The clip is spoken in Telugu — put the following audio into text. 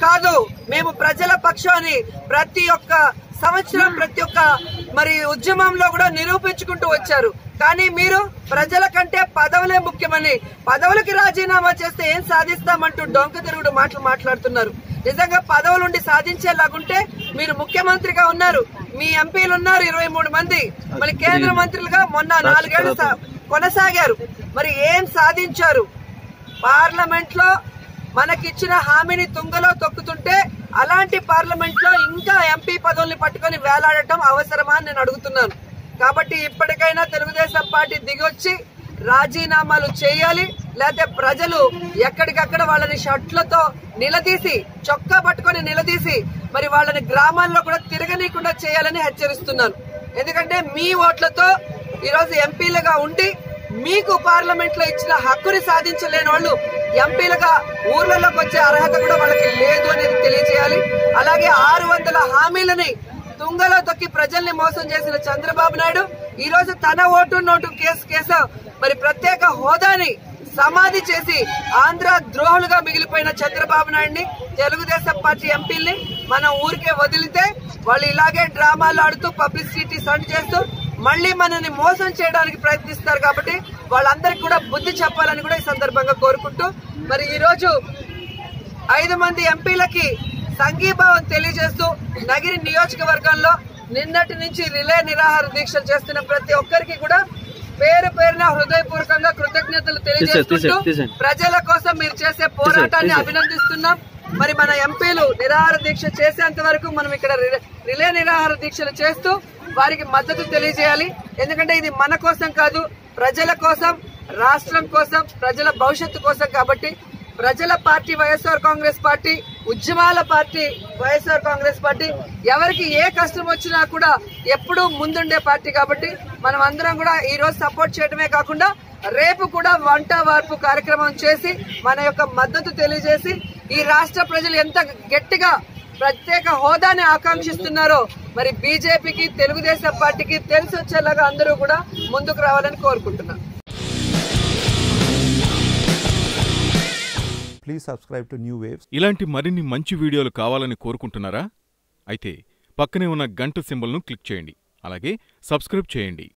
కాదు మేము ప్రజల పక్షాన్ని ప్రతి ఒక్క సంవత్సరం ప్రతి ఒక్క మరి ఉద్యమంలో కూడా నిరూపించుకుంటూ వచ్చారు కానీ మీరు ప్రజల కంటే పదవులే ముఖ్యమని పదవులకి రాజీనామా చేస్తే ఏం సాధిస్తామంటూ డొంక తిరుగుడు మాటలు మాట్లాడుతున్నారు నిజంగా పదవులుండి సాధించేలాగుంటే మీరు ముఖ్యమంత్రిగా ఉన్నారు మీ ఎంపీలు ఉన్నారు ఇరవై మూడు మంది మరి కేంద్ర మంత్రులుగా మొన్న నాలుగేళ్లు సా- కొనసాగారు మరి ఏం సాధించారు పార్లమెంట్ లో మనకిచ్చిన హామీని తుంగలో తొక్కుతుంటే అలాంటి పార్లమెంట్ లో ఇంకా ఎంపీ పదవుల్ని పట్టుకొని వేలాడటం అవసరమా అని నేను అడుగుతున్నాను కాబట్టి ఇప్పటికైనా తెలుగుదేశం పార్టీ దిగొచ్చి రాజీనామాలు చేయాలి లేకపోతే ప్రజలు ఎక్కడికక్కడ వాళ్ళని షర్ట్లతో నిలదీసి చొక్కా పట్టుకొని నిలదీసి మరి వాళ్ళని గ్రామాల్లో కూడా తిరగనీయకుండా చేయాలని హెచ్చరిస్తున్నాను ఎందుకంటే మీ ఓట్లతో ఈరోజు ఎంపీలుగా ఉండి మీకు పార్లమెంట్ లో ఇచ్చిన హక్కుని సాధించలేని వాళ్ళు ఎంపీలుగా ఊర్లలోకి వచ్చే అర్హత కూడా వాళ్ళకి లేదు అనేది తెలియజేయాలి అలాగే ఆరు వందల హామీలని తుంగలో తొక్కి ప్రజల్ని మోసం చేసిన చంద్రబాబు నాయుడు ఈ రోజు తన ఓటు నోటు కేసు కేసు మరి ప్రత్యేక హోదాని సమాధి చేసి ఆంధ్ర ద్రోహులుగా మిగిలిపోయిన చంద్రబాబు నాయుడిని తెలుగుదేశం పార్టీ ఎంపీల్ని మనం ఊరికే వదిలితే వాళ్ళు ఇలాగే డ్రామాలు ఆడుతూ పబ్లిసిటీ సండ్ చేస్తూ మళ్ళీ మనల్ని మోసం చేయడానికి ప్రయత్నిస్తారు కాబట్టి వాళ్ళందరికీ కూడా బుద్ధి చెప్పాలని కూడా ఈ సందర్భంగా కోరుకుంటూ మరి ఈ రోజు ఐదు మంది ఎంపీలకి సంఘీభావం తెలియజేస్తూ నగిరి నియోజకవర్గంలో నిన్నటి నుంచి రిలే నిరాహార దీక్షలు చేస్తున్న ప్రతి ఒక్కరికి కూడా పేరు పేరున హృదయపూర్వకంగా కృతజ్ఞతలు తెలియజేసుకుంటూ తీసేయండి. ప్రజల కోసం మీరు చేసే పోరాటాన్ని అభినందిస్తున్నాం మరి మన ఎంపీలు నిరాహార దీక్ష చేసేంత వరకు మనం ఇక్కడ రిలే- రిలే నిరాహార దీక్షలు చేస్తూ వారికి మద్దతు తెలియజేయాలి ఎందుకంటే ఇది మన కోసం కాదు ప్రజల కోసం రాష్ట్రం కోసం ప్రజల భవిష్యత్తు కోసం కాబట్టి ప్రజల పార్టీ వైఎస్ఆర్ కాంగ్రెస్ పార్టీ ఉద్యమాల పార్టీ వైఎస్ఆర్ కాంగ్రెస్ పార్టీ ఎవరికి ఏ కష్టం వచ్చినా కూడా ఎప్పుడూ ముందుండే పార్టీ కాబట్టి మనం అందరం కూడా ఈ రోజు సపోర్ట్ చేయడమే కాకుండా రేపు కూడా వంట వార్పు కార్యక్రమం చేసి మన యొక్క మద్దతు తెలియజేసి ఈ రాష్ట్ర ప్రజలు ఎంత గట్టిగా ప్రత్యేక హోదాని ఆకాంక్షిస్తున్నారో మరి బీజేపీకి తెలుగుదేశం పార్టీకి తెలిసి వచ్చేలాగా అందరూ కూడా ముందుకు రావాలని కోరుకుంటున్నాను Please subscribe to New Waves. ఇలాంటి మరిన్ని మంచి వీడియోలు కావాలని కోరుకుంటున్నారా అయితే పక్కనే ఉన్న గంట సింబల్ను క్లిక్ చేయండి అలాగే సబ్స్క్రైబ్ చేయండి